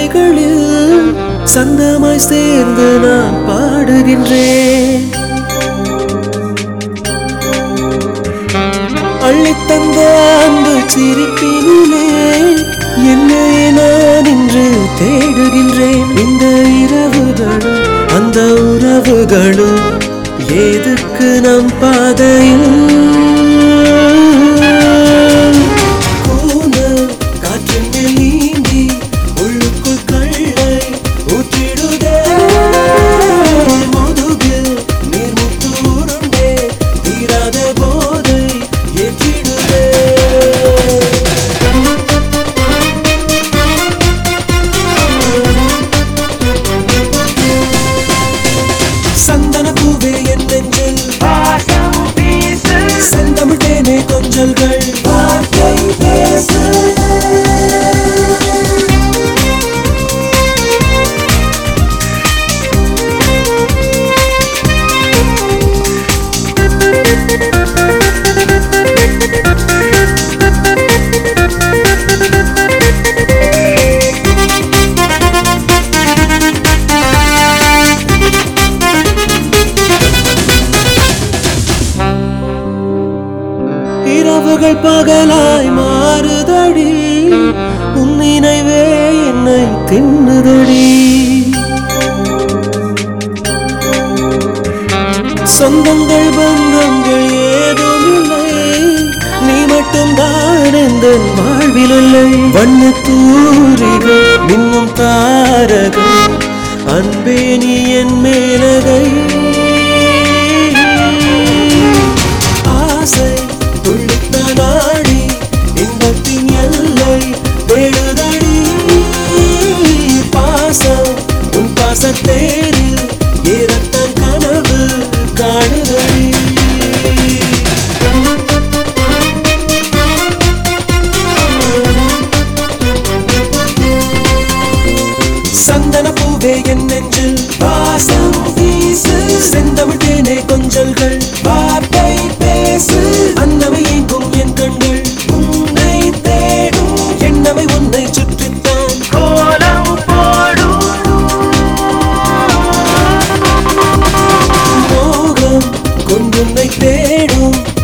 கைகளில் சந்தமாய் சேர்ந்து நான் பாடுகின்றேன் அள்ளித்தந்த அன்பு சிரிப்பினிலே என்னை நான் இன்று தேடுகின்றேன் இந்த இரவுகளும் அந்த உறவுகளும் ஏதுக்கு நம் பாதையில் கூந்தல் காற்றின் மேல் நீந்தி உள்ளுக்குள் கள்ளை ஊற்றிடுதே முதுகில் நீர்முத்து உருண்டே தீராத போதை ஏற்றிடுதே சந்தன பூவே என் நெஞ்சில் செந்தமிழ் தேனே கொஞ்சல்கள் வார்த்தை பேசு இரவுகள் பகலாய் மாறுதடி உன் நினைவே என்னை தின்னுதடி சொந்தங்கள் பந்தங்கள் ஏதும் இல்லை நீ மட்டும் தான் எந்த வாழ்வில் இல்லை வண்ண தூரிகள் மின்னும் தாரகம் அன்பே நீ என் மேலகை ஆசை துள்ளித்த நாடி இன்பத்தின் எல்லை தேடுதடி பாசம் உன் பாசத்தேரில் ஏறத்தான் கனவு காணுதடி சந்தன பூவே என் நெஞ்சில் வாசம் வீசு செந்தமிழ் தேனே கொஞ்சல்கள் வார்த்தை பேசு அன்னவை எங்கும் என் கண்கள் உன்னை தேடும் எண்ணவை உன்னை சுற்றித்தான் கோலம் போடும் மோகம் கொண்டுன்னை தேடும்